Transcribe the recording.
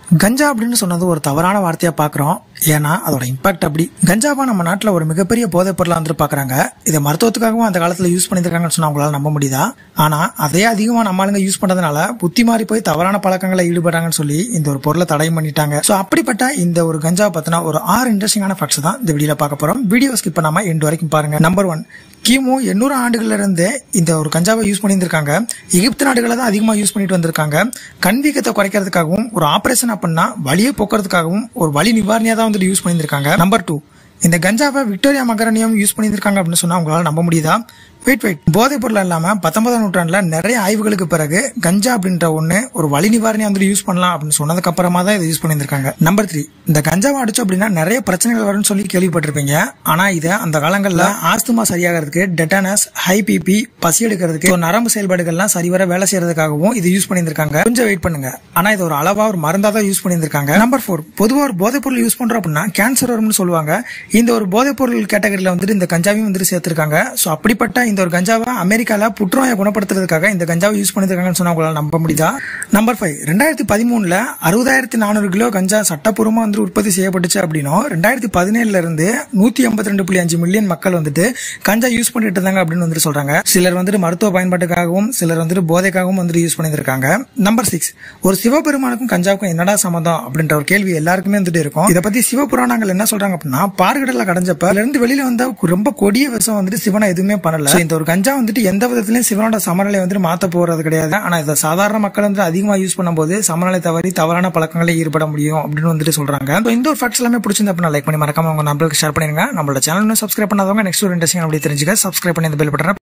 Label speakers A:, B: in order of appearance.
A: கஞ்சா அப்படின்னு சொன்னது ஒரு தவறான வார்த்தையா பாக்குறோம் ஏன்னா அதோட இம்பாக்ட் அப்படி கஞ்சாவா நம்ம நாட்டுல ஒரு மிகப்பெரிய போதைப் பொருளா வந்து பாக்குறாங்க இதை மருத்துவத்துக்காகவும் அந்த காலத்துல யூஸ் பண்ணிருக்காங்கன்னு சொன்னா அவங்களால நம்ப முடியுதா ஆனா அதே அதிகமா நம்ம ஆளுங்க யூஸ் பண்றதுனால புத்தி மாறி போய் தவறான பழக்கங்களை ஈடுபடுறாங்கன்னு சொல்லி இந்த ஒரு பொருளை தடை பண்ணிட்டாங்க சோ அப்படிப்பட்ட இந்த ஒரு கஞ்சா பத்தின ஒரு ஆறு இன்ட்ரெஸ்டிங்கான ஃபேக்ட்ஸ் தான் இந்த வீடியோல பார்க்க போறோம் வீடியோ ஸ்கிப் பண்ணாம எண்டு வரைக்கும் பாருங்க நம்பர் ஒன் கிமு எண்ணூறு ஆண்டுகள்ல இருந்தே இந்த ஒரு கஞ்சாவை யூஸ் பண்ணியிருந்திருக்காங்க எகிப்து நாடுகளை தான் அதிகமா யூஸ் பண்ணிட்டு வந்திருக்காங்க கண் வீக்கத்தை குறைக்கிறதுக்காகவும் ஒரு ஆபரேஷன் அப்படின்னா வலியை போக்குறதுக்காகவும் ஒரு வலி நிவாரணியா தான் வந்துட்டு யூஸ் பண்ணியிருக்காங்க நம்பர் டூ இந்த கஞ்சாவை விக்டோரியா மகரணியம் யூஸ் பண்ணியிருக்காங்க அப்படின்னு சொன்னா உங்களால நம்ப முடியுதா வெயிட் வெயிட் போதைப் பொருள் இல்லாம பத்தொன்பதாம் நூற்றாண்டுல நிறைய ஆய்வுகளுக்கு பிறகு கஞ்சா அப்படின்ற ஒண்ணு ஒரு வலி நிவாரணி வந்து யூஸ் பண்ணலாம் அப்படின்னு சொன்னதுக்கு அப்புறமா தான் இதை யூஸ் பண்ணியிருக்காங்க நம்பர் த்ரீ இந்த கஞ்சாவை அடிச்சோம் அப்படின்னா நிறைய பிரச்சனைகள் வரும்னு சொல்லி கேள்விப்பட்டிருப்பீங்க ஆனா இதை அந்த காலங்கள்ல ஆஸ்துமா சரியாகிறதுக்கு டெட்டானஸ் ஹை பிபி பசி எடுக்கிறதுக்கு ஒரு நரம்பு செயல்பாடுகள்லாம் சரிவர வேலை செய்யறதுக்காகவும் இது யூஸ் பண்ணியிருக்காங்க கொஞ்சம் வெயிட் பண்ணுங்க ஆனா இது ஒரு அளவா ஒரு மருந்தா தான் யூஸ் பண்ணியிருக்காங்க நம்பர் ஃபோர் பொதுவா ஒரு போதைப் பொருள் யூஸ் பண்றோம் அப்படின்னா கேன்சர் வரும்னு சொல்லுவாங்க இந்த ஒரு போதைப் பொருள் கேட்டகரியில வந்துட்டு இந்த கஞ்சாவையும் வந்துட்டு சேர்த்திருக்காங்க சோ அப்படிப்பட்ட இந்த ஒரு கஞ்சாவை அமெரிக்கால புற்றுநோயை குணப்படுத்துறதுக்காக இந்த கஞ்சாவை யூஸ் பண்ணிருக்காங்கன்னு சொன்னா உங்களால நம்ப முடியுதா நம்பர் ஃபைவ் ரெண்டாயிரத்தி பதிமூணுல அறுபதாயிரத்தி நானூறு கிலோ கஞ்சா சட்டப்பூர்வமா வந்து உற்பத்தி செய்யப்பட்டுச்சு அப்படின்னும் ரெண்டாயிரத்தி பதினேழுல இருந்து நூத்தி எண்பத்தி ரெண்டு புள்ளி அஞ்சு மில்லியன் மக்கள் வந்துட்டு கஞ்சா யூஸ் பண்ணிட்டு இருந்தாங்க அப்படின்னு வந்துட்டு சொல்றாங்க சிலர் வந்துட்டு மருத்துவ பயன்பாட்டுக்காகவும் சிலர் வந்துட்டு போதைக்காகவும் வந்துட்டு யூஸ் பண்ணியிருக்காங்க நம்பர் சிக்ஸ் ஒரு சிவபெருமானுக்கும் கஞ்சாவுக்கும் என்னடா சம்மந்தம் அப்படின்ற ஒரு கேள்வி எல்லாருக்குமே வந்துட்டு இருக்கும் இதை பத்தி சிவபுராணங்கள் என்ன சொல்றாங்க அப்படின்னா பார்க்கடல கடைஞ்சப்ப அதுல இருந்து வெளியில வந்த ரொம்ப கொடிய விஷம் வந்துட்டு சிவனை எதுவுமே பண்ணல So, இந்த ஒரு கஞ்சா வந்துட்டு எந்த விதத்திலயும் சிவனோட சமநிலை வந்துட்டு மாத்த போறது கிடையாது ஆனா இதை சாதாரண மக்கள் வந்து அதிகமா யூஸ் பண்ணும்போது சமநிலை தவறி தவறான பழக்கங்களை ஈடுபட முடியும் அப்படின்னு வந்துட்டு சொல்றாங்க So, இந்த ஒரு ஃபேக்ட்ஸ் எல்லாமே பிடிச்சிருந்தா அப்படின்னா லைக் பண்ணி மறக்காம உங்க நம்பருக்கு ஷேர் பண்ணிருங்க நம்மளோட சேனல் சப்ஸ்கிரைப் பண்ணாதவங்க நெக்ஸ்ட் ஒரு இன்ட்ரெஸ்டிங் அப்படி தெரிஞ்சுக்க சப்ஸ்கிரைப் பண்ணி இந்த பெல் பட்டனை